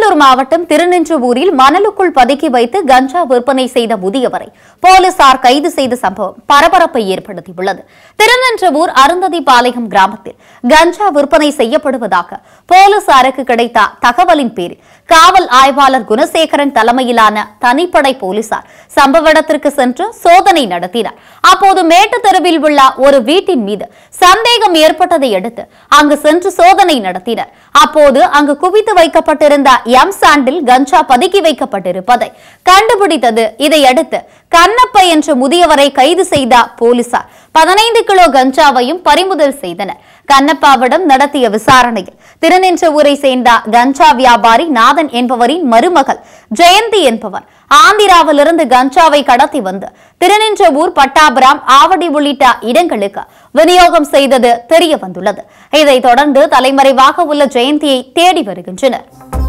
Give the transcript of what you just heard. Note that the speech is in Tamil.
திருவள்ளூர் மாவட்டம் திருநின்றவூரில் மணலுக்குள் பதுக்கி வைத்து கஞ்சா விற்பனை செய்த முதியவரை போலீசார் கைது செய்த சம்பவம் பரபரப்பை ஏற்படுத்தியுள்ளது திருநின்றவூர் அருந்ததிபாளையம் கிராமத்தில் கஞ்சா விற்பனை செய்யப்படுவதாக போலீசாருக்கு கிடைத்த தகவலின் பேரில் காவல் ஆய்வாளர் குணசேகரன் தலைமையிலான தனிப்படை போலீசார் சம்பவ இடத்திற்கு சென்று சோதனை நடத்தினர் அப்போது மேட்டுத்தெருவில் உள்ள ஒரு வீட்டின் மீது சந்தேகம் ஏற்பட்டதை அடுத்து அங்கு சென்று சோதனை நடத்தினர் அப்போது அங்கு குவித்து வைக்கப்பட்டிருந்த எம் சாண்டில் கஞ்சா பதுக்கி வைக்கப்பட்டிருப்பதை கண்டுபிடித்தது இதையடுத்து கண்ணப்ப என்ற முதியவரை கைது செய்த போலீசார் பதினைந்து கிலோ கஞ்சாவையும் பறிமுதல் செய்தனர் கண்ணப்பாவிடம் நடத்திய விசாரணையில் திருநின்றவூரை சேர்ந்த கஞ்சா வியாபாரி நாதன் என்பவரின் மருமகள் ஜெயந்தி என்பவர் ஆந்திராவிலிருந்து கஞ்சாவை கடத்தி வந்து திருநின்றவூர் பட்டாபுரம் ஆவடி உள்ளிட்ட இடங்களுக்கு விநியோகம் செய்தது தெரிய வந்துள்ளது இதைத் தொடர்ந்து தலைமறைவாக உள்ள ஜெயந்தியை தேடி வருகின்றனர்